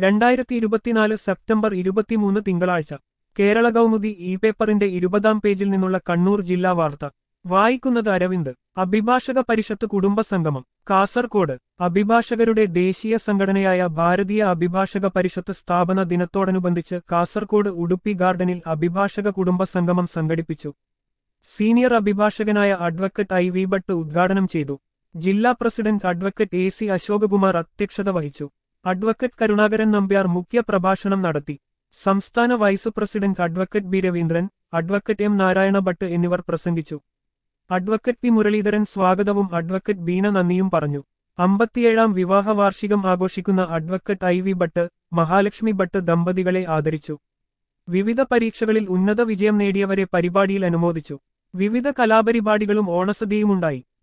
രണ്ടായിരത്തി ഇരുപത്തിനാല് സെപ്റ്റംബർ ഇരുപത്തിമൂന്ന് തിങ്കളാഴ്ച കേരള കൗമുദി ഇ പേപ്പറിന്റെ ഇരുപതാം പേജിൽ നിന്നുള്ള കണ്ണൂർ ജില്ലാ വാർത്ത വായിക്കുന്നത് അരവിന്ദ് അഭിഭാഷക പരിഷത്ത് കുടുംബ സംഗമം കാസർകോട് അഭിഭാഷകരുടെ ദേശീയ സംഘടനയായ ഭാരതീയ അഭിഭാഷക പരിഷത്ത് സ്ഥാപന ദിനത്തോടനുബന്ധിച്ച് കാസർകോട് ഉടുപ്പി ഗാർഡനിൽ അഭിഭാഷക കുടുംബ സംഗമം സംഘടിപ്പിച്ചു സീനിയർ അഭിഭാഷകനായ അഡ്വക്കറ്റ് ഐ വി ഭട്ട് ഉദ്ഘാടനം ചെയ്തു ജില്ലാ president advocate A C Ashokakumar അധ്യക്ഷത വഹിച്ചു അഡ്വക്കറ്റ് കരുണാകരൻ നമ്പ്യാർ മുഖ്യ പ്രഭാഷണം നടത്തി സംസ്ഥാന vice president advocate B Raveendran advocate M Narayana Bhat എന്നിവർ പ്രസംഗിച്ചു അഡ്വക്കറ്റ് പി മുരളീധരൻ സ്വാഗതവും അഡ്വക്കറ്റ് ബീന നന്ദിയും പറഞ്ഞു അമ്പത്തിയേഴാം വിവാഹ വാർഷികം ആഘോഷിക്കുന്ന advocate I V Bhat Mahalakshmi Bhat ദമ്പതികളെ ആദരിച്ചു വിവിധ പരീക്ഷകളിൽ ഉന്നത വിജയം നേടിയവരെ പരിപാടിയിൽ അനുമോദിച്ചു വിവിധ കലാപരിപാടികളും ഓണസദ്യയുമുണ്ടായി